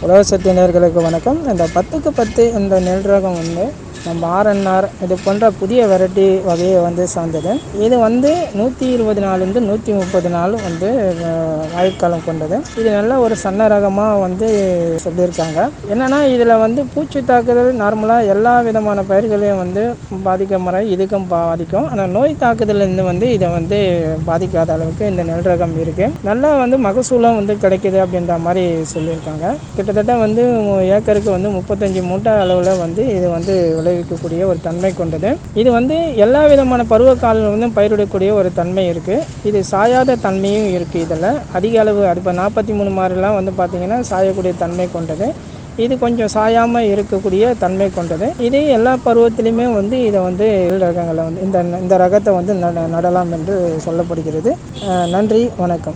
உலக சக்தி நேர்களுக்கு வணக்கம் இந்த பத்துக்கு பத்து இந்த நெல் ரகம் வந்து நம்ம ஆர்என்ஆர் இது போன்ற புதிய வெரைட்டி வகையை வந்து சார்ந்தது இது வந்து நூற்றி இருபது நாள்லேருந்து நூற்றி முப்பது நாள் வந்து அஹ், ஆயுட்காலம் கொண்டது இது நல்ல ஒரு சன்ன ரகமாக வந்து சொல்லியிருக்காங்க என்னென்னா இதில் வந்து பூச்சி தாக்குதல் நார்மலாக எல்லா விதமான பயிர்களையும் வந்து பாதிக்க முறை இதுக்கும் பாதிக்கும் ஆனால் நோய் தாக்குதலேருந்து வந்து இதை வந்து பாதிக்காத அளவுக்கு இந்த நெல் ரகம் இருக்குது நல்லா வந்து மகசூலம் வந்து கிடைக்குது அப்படின்ற மாதிரி சொல்லியிருக்காங்க கிட்டத்தட்ட வந்து ஏக்கருக்கு வந்து முப்பத்தஞ்சு மூட்டை அளவில் வந்து இது வந்து விளைவிக்கக்கூடிய ஒரு தன்மை கொண்டது இது வந்து எல்லா விதமான பருவ காலம் வந்து பயிரிடக்கூடிய ஒரு தன்மை இருக்குது இது சாயாத தன்மையும் இருக்குது இதில் அதிக அளவு அது இப்போ நாற்பத்தி மூணு மாதிரிலாம் வந்து பார்த்திங்கன்னா சாயக்கூடிய தன்மை கொண்டது இது கொஞ்சம் சாயாமல் இருக்கக்கூடிய தன்மை கொண்டது இது எல்லா பருவத்திலையுமே வந்து இதை வந்து நெல் ரகங்களை வந்து இந்த இந்த ரகத்தை வந்து நட நடலாம் என்று சொல்லப்படுகிறது அஹ் நன்றி வணக்கம்